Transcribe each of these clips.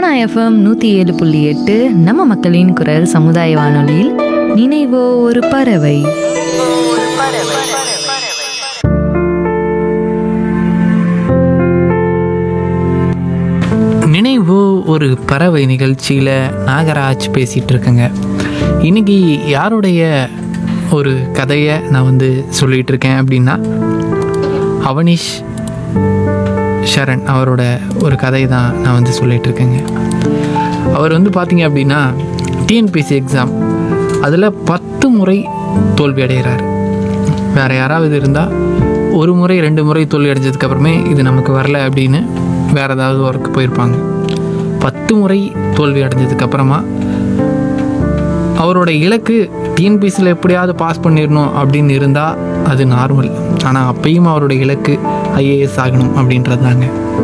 Sona FM நூற்றி ஏழு புள்ளி எட்டு நம்ம மக்களின் குரல் சமுதாய வானொலியில் நினைவோ ஒரு பறவை நினைவு ஒரு பறவை நிகழ்ச்சியில் நாகராஜ் பேசிகிட்டு இருக்கேங்க இன்னைக்கு யாருடைய ஒரு கதையை நான் வந்து சொல்லிகிட்டு இருக்கேன் அப்படின்னா அவனிஷ் ஷரண் அவரோட ஒரு கதை தான் நான் வந்து சொல்லிகிட்டு இருக்கேங்க அவர் வந்து பார்த்தீங்க அப்படின்னா டிஎன்பிசி எக்ஸாம் அதில் பத்து முறை தோல்வி அடைகிறார் வேறு யாராவது இருந்தால் ஒரு முறை ரெண்டு முறை தோல்வி அடைஞ்சதுக்கப்புறமே இது நமக்கு வரல அப்படின்னு வேறு ஏதாவது ஒர்க்கு போயிருப்பாங்க பத்து முறை தோல்வி அடைஞ்சதுக்கப்புறமா அவரோட இலக்கு டிஎன்பிசியில் எப்படியாவது பாஸ் பண்ணிடணும் அப்படின்னு இருந்தால் அது நார்மல் ஆனால் அப்பயும் அவரோட இலக்கு ஐஏஎஸ் ஆகணும் அப்படின்றது தாங்க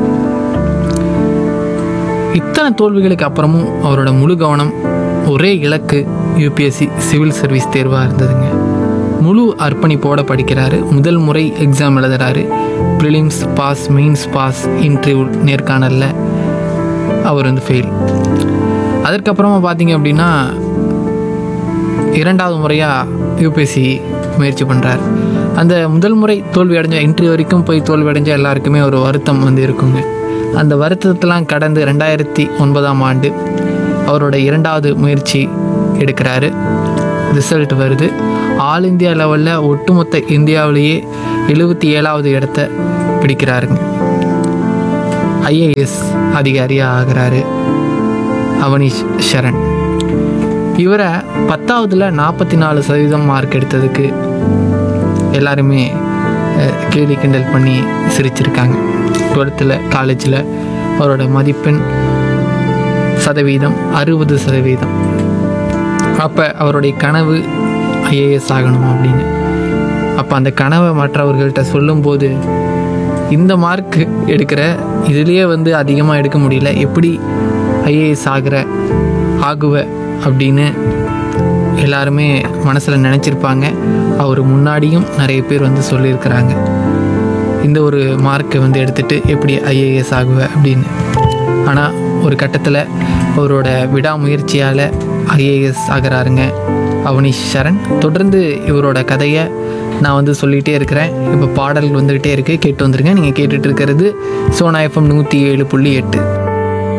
இத்தனை தோல்விகளுக்கு அப்புறமும் அவரோட முழு கவனம் ஒரே இலக்கு யூபிஎஸ்சி சிவில் சர்வீஸ் தேர்வாக இருந்ததுங்க முழு அர்ப்பணிப்போட படிக்கிறாரு முதல் முறை எக்ஸாம் எழுதுறாரு prelims pass mains pass interview நேர்காணலில் அவர் வந்து ஃபெயில் அதற்கப்புறமா பார்த்தீங்க அப்படின்னா இரண்டாவது முறையாக யூபிஎஸ்சி முயற்சி பண்ணுறார் அந்த முதல் முறை தோல்வி அடைஞ்ச இன்டர்வியூ வரைக்கும் போய் தோல்வி அடைஞ்ச எல்லாருக்குமே ஒரு வருத்தம் வந்து இருக்குங்க அந்த வருத்தத்தெல்லாம் கடந்து ரெண்டாயிரத்தி ஒன்பதாம் ஆண்டு அவரோட இரண்டாவது முயற்சி எடுக்கிறாரு ரிசல்ட் வருது ஆல் இந்தியா லெவலில் ஒட்டுமொத்த இந்தியாவிலேயே எழுபத்தி ஏழாவது இடத்த பிடிக்கிறாருங்க ஐஏஎஸ் அதிகாரியாக ஆகிறாரு அவனிஷ் ஷரண் இவரை பத்தாவதுல நாற்பத்தி நாலு சதவீதம் மார்க் எடுத்ததுக்கு எல்லாருமே அஹ், கேலி கிண்டல் பண்ணி சிரிச்சிருக்காங்க டுவெல்த்தில் காலேஜில் அவரோட மதிப்பெண் சதவீதம் அறுபது சதவீதம் அப்போ அவருடைய கனவு ஐஏஎஸ் ஆகணும் அப்படின்னு அப்போ அந்த கனவை மற்றவர்கள்ட்ட சொல்லும்போது இந்த மார்க் எடுக்கிற இதுலேயே வந்து அதிகமாக எடுக்க முடியல எப்படி ஐஏஎஸ் ஆகிற ஆகுவ அப்படின்னு எல்லாருமே மனசில் நினச்சிருப்பாங்க அவர் முன்னாடியும் நிறைய பேர் வந்து சொல்லியிருக்கிறாங்க இந்த ஒரு மார்க்கை வந்து எடுத்துட்டு எப்படி ஐஏஎஸ் ஆகுவ அப்படின்னு ஆனால் ஒரு கட்டத்தில் அவரோட விடாமுயற்சியால் ஐஏஎஸ் ஆகிறாருங்க அவனிஷ் சரண் தொடர்ந்து இவரோட கதையை நான் வந்து சொல்லிகிட்டே இருக்கிறேன் இப்போ பாடல் வந்துக்கிட்டே இருக்குது கேட்டு வந்துருங்க நீங்கள் கேட்டுட்டு இருக்கிறது சோனா எஃப்எம் நூற்றி ஏழு புள்ளி எட்டு